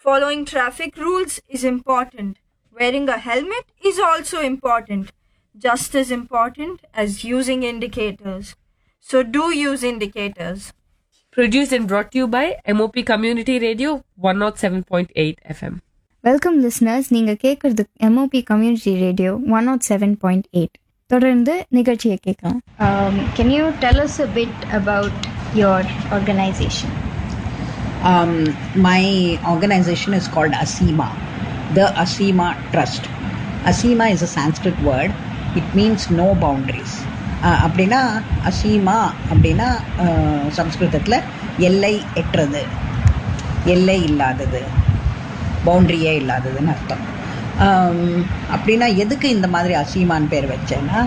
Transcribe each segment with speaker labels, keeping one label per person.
Speaker 1: Following traffic rules is important. Wearing a helmet is also important, just as important as using indicators. So do use indicators.
Speaker 2: Produced and brought to you by MOP Community Radio 107.8 FM.
Speaker 3: Welcome listeners நீங்கள் கேட்குறது MOP community radio one nought seven point eight தொடர்ந்து நிகழ்ச்சியை கேட்கலாம் can you tell us a bit about your organisation
Speaker 4: um, my organization is called Asima, the Asima Trust. Asima is a Sanskrit word. It means no boundaries. Ah அப்படின்னா அசீமா அப்படின்னா சம்ஸ்கிருதத்தில் எல்லை எட்டுறது எல்லை இல்லாதது பவுண்ட்ரியே இல்லாததுன்னு அர்த்தம் ஆம், அப்படின்னா எதுக்கு இந்த மாதிரி அசீமான் பேர் வச்சேன்னா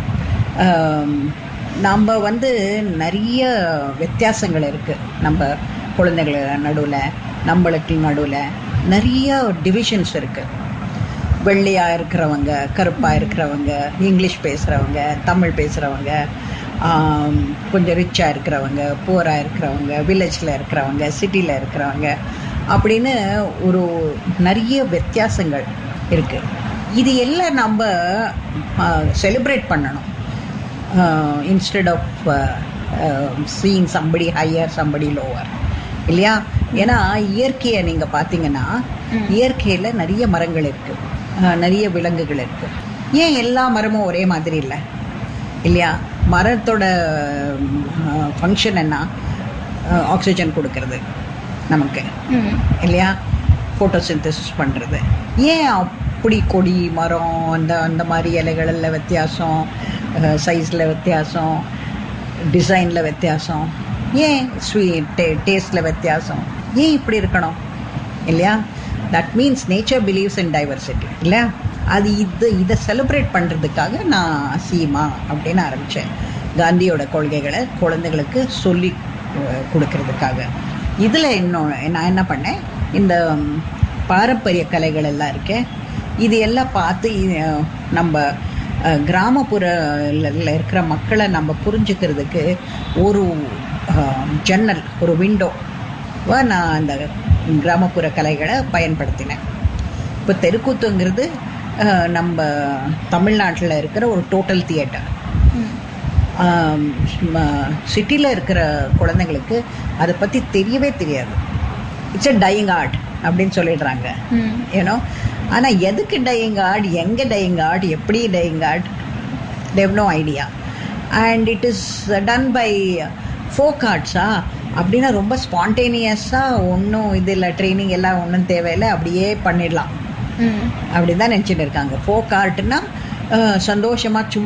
Speaker 4: நம்ம வந்து நிறைய வித்தியாசங்கள் இருக்குது நம்ம குழந்தைகள் நடுவில் நம்மளுக்கு நடுவில் நிறைய டிவிஷன்ஸ் இருக்குது வெள்ளையாக இருக்கிறவங்க கருப்பாக இருக்கிறவங்க இங்கிலீஷ் பேசுகிறவங்க தமிழ் பேசுகிறவங்க கொஞ்சம் ரிச்சாக இருக்கிறவங்க புவராக இருக்கிறவங்க வில்லேஜில் இருக்கிறவங்க சிட்டியில் இருக்கிறவங்க அப்படின்னு ஒரு நிறைய வித்தியாசங்கள் இருக்குது இது எல்லாம் நம்ம செலிப்ரேட் பண்ணணும் instead of seeing somebody higher somebody lower இல்லையா ஏன்னா இயற்கையை நீங்கள் பார்த்தீங்கன்னா இயற்கையில் நிறைய மரங்கள் இருக்குது நிறைய விலங்குகள் இருக்குது ஏன் எல்லா மரமும் ஒரே மாதிரி இல்லை இல்லையா மரத்தோட ஃபங்க்ஷன் என்ன ஆக்சிஜன் கொடுக்கறது நமக்கு இல்லையா ஃபோட்டோசிந்தசிஸ் பண்ணுறது ஏன் அப்படி கொடி மரம் அந்த அந்த மாதிரி இலைகளில் வித்தியாசம் சைஸில் வித்தியாசம் டிசைனில் வித்தியாசம் ஏன் ஸ்வீட் டே டேஸ்டில் வித்தியாசம் ஏன் இப்படி இருக்கணும் இல்லையா that means nature believes in diversity இல்லையா அது இது இதை செலிப்ரேட் பண்ணுறதுக்காக நான் சீமா அப்படின்னு ஆரம்பித்தேன் காந்தியோட கொள்கைகளை குழந்தைகளுக்கு சொல்லி அஹ், கொடுக்கறதுக்காக இதில் இன்னும் நான் என்ன பண்ணேன் இந்த ம், பாரம்பரிய கலைகள் எல்லாம் இருக்கேன் இது எல்லாம் பார்த்து அஹ், நம்ம அஹ், கிராமப்புறல இருக்கிற மக்களை நம்ம புரிஞ்சுக்கிறதுக்கு ஒரு அஹ், ஜன்னல் ஒரு விண்டோ நான் அந்த கிராமப்புற கலைகளை பயன்படுத்தினேன் இப்போ தெருக்கூத்துங்கிறது அஹ், நம்ம தமிழ்நாட்டில் இருக்கிற ஒரு டோட்டல் தியேட்டர் சிட்டியில் இருக்கிற குழந்தைங்களுக்கு அதை பற்றி தெரியவே தெரியாது இட்ஸ் அ டையிங் ஆர்ட் அப்படின்னு சொல்லிடுறாங்க ஏன்னோ ஆனால் எதுக்கு டையிங் ஆர்ட் எங்கே டையிங் ஆர்ட் எப்படி dying art they no idea and it is done by folk ஆர்ட்ஸா அப்படின்னா ரொம்ப ஸ்பான்டேனியஸாக ஒன்றும் இது இல்லை ட்ரைனிங் எல்லாம் ஒன்றும் தேவையில்லை அப்படியே பண்ணிடலாம் அப்படி தான் நினச்சிட்டு இருக்காங்க ஃபோக் ஆர்ட்னா சந்தோஷமாக சும்மா